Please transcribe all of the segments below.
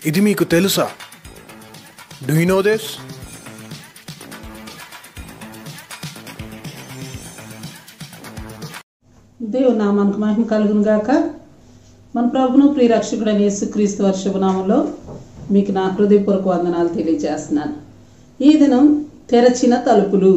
ఇది మీకు తెలుసా డూ యూ నో దిస్ దేవుని నామానికి మహిమ కలుగును గాక మన ప్రభును ప్రియరక్షకుడైన యేసుక్రీస్తు వర్షభనామంలో మీకు నా హృదయపూర్వక వందనాలు తెలియజేస్తున్నాను ఈ దినం తెరచిన తలుపులు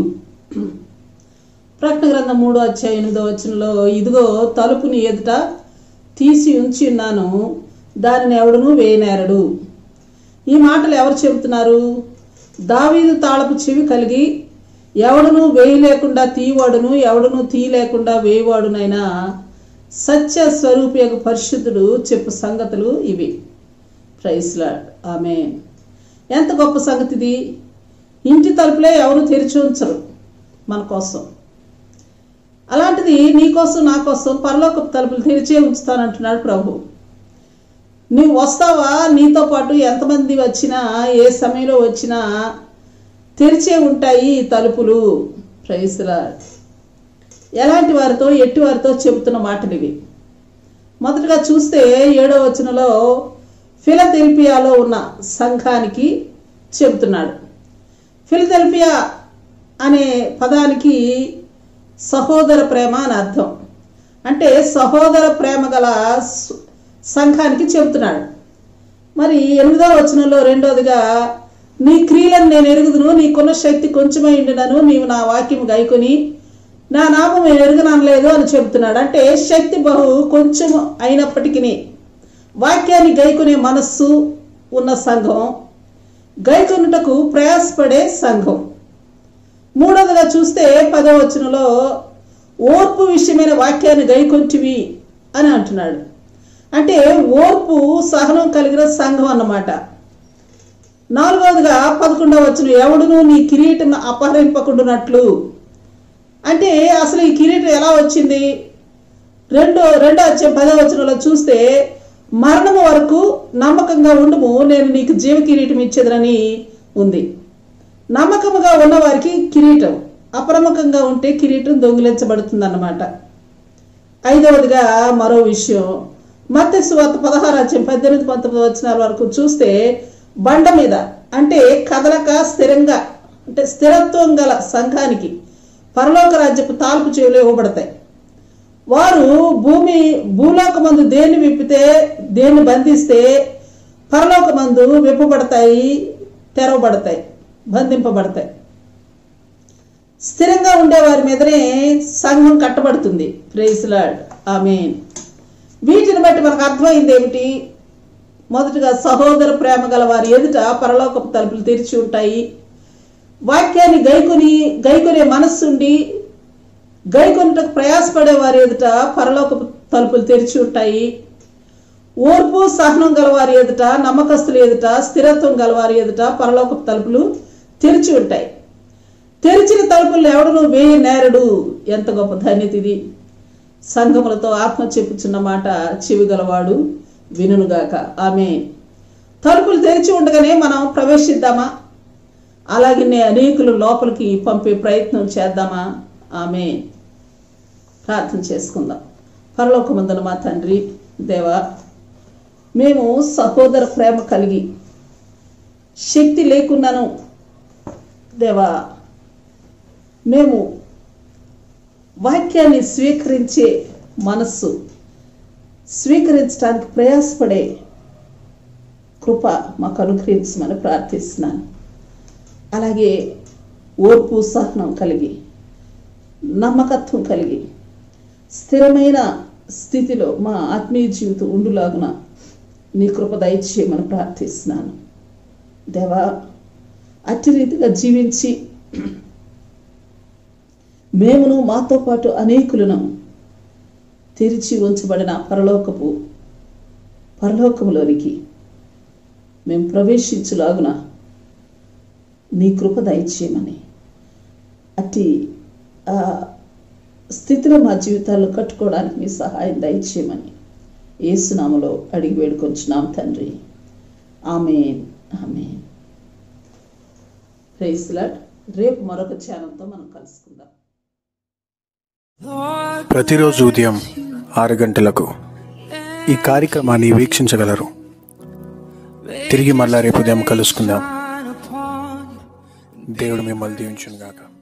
ప్రకటన గ్రంథం మూడో అధ్యాయం ఎనిమిదో వచనంలో ఇదిగో తలుపుని ఎదుట తీసి ఉంచి ఉన్నాను దానిని ఎవడును వేయనేరడు ఈ మాటలు ఎవరు చెబుతున్నారు దావీదు తాళపు చెవి కలిగి ఎవడును వేయలేకుండా తీయవాడును ఎవడును తీయలేకుండా వేయవాడునైనా సత్య స్వరూపియకు పరిశుద్ధుడు చెప్పు సంగతులు ఇవి ప్రైస్లాడ్ ఆమె ఎంత గొప్ప సంగతి ఇది ఇంటి తలుపులే ఎవరు తెరిచి ఉంచరు మన కోసం అలాంటిది నీ కోసం నా కోసం పరలోక తలుపులు తెరిచే ఉంచుతానంటున్నాడు ప్రభు నువ్వు వస్తావా నీతో పాటు ఎంతమంది వచ్చినా ఏ సమయంలో వచ్చినా తెరిచే ఉంటాయి ఈ తలుపులు ప్రైస్లా ఎలాంటి వారితో ఎట్టి వారితో చెబుతున్న మాటలు ఇవి మొదటగా చూస్తే ఏడో వచనంలో ఫిలదెల్పియాలో ఉన్న సంఘానికి చెబుతున్నాడు ఫిలదెల్పియా అనే పదానికి సహోదర ప్రేమ అని అర్థం అంటే సహోదర ప్రేమ గల స్- సంఘానికి చెబుతున్నాడు మరి ఎనిమిదవ వచనంలో రెండోదిగా నీ క్రియలను నేను ఎరుగుదును నీకున్న శక్తి కొంచెమై ఉండినను నీవు నా వాక్యం గైకొని నా నామం నేను ఎరుగనలేదు అని చెబుతున్నాడు అంటే శక్తి బహు కొంచెం అయినప్పటికీ వాక్యాన్ని గైకొనే మనస్సు ఉన్న సంఘం గైకొనుటకు ప్రయాసపడే సంఘం మూడవదిగా చూస్తే పదవ వచనంలో ఓర్పు విషయమైన వాక్యాన్ని గైకొంటివి అని అంటున్నాడు అంటే ఓర్పు సహనం కలిగిన సంఘం అన్నమాట నాలుగవదిగా పదకొండవ వచ్చిన ఎవడును నీ కిరీటం అపహరింపకుండానట్లు అంటే అసలు ఈ కిరీటం ఎలా వచ్చింది రెండో రెండో వచ్చే పదవ వచనంలో చూస్తే మరణము వరకు నమ్మకంగా ఉండుము నేను నీకు జీవ కిరీటం ఇచ్చేదనని ఉంది నమ్మకముగా ఉన్నవారికి కిరీటం అప్రమకంగా ఉంటే కిరీటం దొంగిలించబడుతుంది అన్నమాట ఐదవదిగా మరో విషయం మత్స్య సువార్త పదహారు అధ్యాయం పద్దెనిమిది పంతొమ్మిది వచ్చిన వరకు చూస్తే బండ మీద అంటే కదలక స్థిరంగా అంటే స్థిరత్వం గల సంఘానికి పరలోక రాజ్యపు తాల్పు చెవులు ఇవ్వబడతాయి వారు భూమి భూలోకమందు దేన్ని విప్పితే దేన్ని బంధిస్తే పరలోకమందు విప్పబడతాయి తెరవబడతాయి బంధింపబడతాయి స్థిరంగా ఉండే వారి మీదనే సంఘం కట్టబడుతుంది ప్రేస్లాడ్ ఆమె వీటిని బట్టి మనకు అర్థమైంది ఏమిటి మొదటగా సహోదర ప్రేమ గల వారి ఎదుట పరలోకపు తలుపులు తెరిచి ఉంటాయి వాక్యాన్ని గైకొని గైకొనే మనస్సుండి గైకొనుటకు ప్రయాసపడే వారి ఎదుట పరలోకపు తలుపులు తెరిచి ఉంటాయి ఓర్పు సహనం గలవారి ఎదుట నమ్మకస్తుల ఎదుట స్థిరత్వం గలవారి ఎదుట పరలోకపు తలుపులు తెరిచి ఉంటాయి తెరిచిన తలుపులు ఎవడను వేయ నేరడు ఎంత గొప్ప ధన్యత ఇది సంఘములతో ఆత్మ చెప్పుచున్న మాట చెవి గలవాడు వినుగాక ఆమె తలుపులు తెరిచి ఉండగానే మనం ప్రవేశిద్దామా అలాగనే అనేకులు లోపలికి పంపే ప్రయత్నం చేద్దామా ఆమె ప్రార్థన చేసుకుందాం పరలోకమందున మా తండ్రి దేవా మేము సహోదర ప్రేమ కలిగి శక్తి లేకున్నాను దేవా మేము వాక్యాన్ని స్వీకరించే మనస్సు స్వీకరించడానికి ప్రయాసపడే కృప మాకు అనుగ్రహించమని ప్రార్థిస్తున్నాను అలాగే ఓర్పు సహనం కలిగి నమ్మకత్వం కలిగి స్థిరమైన స్థితిలో మా ఆత్మీయ జీవితం ఉండులాగున నీ కృప దయచేయమని ప్రార్థిస్తున్నాను దేవా అట్టి రీతిగా జీవించి మేమును మాతో పాటు అనేకులను తెరిచి ఉంచబడిన పరలోకపు పరలోకములోనికి మేము ప్రవేశించులాగున నీ కృప దయచేయమని అట్టి ఆ స్థితిలో మా జీవితాల్లో కట్టుకోవడానికి మీ సహాయం దయచేయమని ఏసునామలో అడిగి వేడుకొంచున్నాం తండ్రి ఆమెన్ ఆమెన్ ప్రైస్లాడ్ రేపు మరొక ఛానల్తో మనం కలుసుకుందాం ప్రతిరోజు ఉదయం ఆరు గంటలకు ఈ కార్యక్రమాన్ని వీక్షించగలరు తిరిగి మళ్ళా రేపు ఉదయం కలుసుకుందాం దేవుడు మిమ్మల్ని దీవించును గాక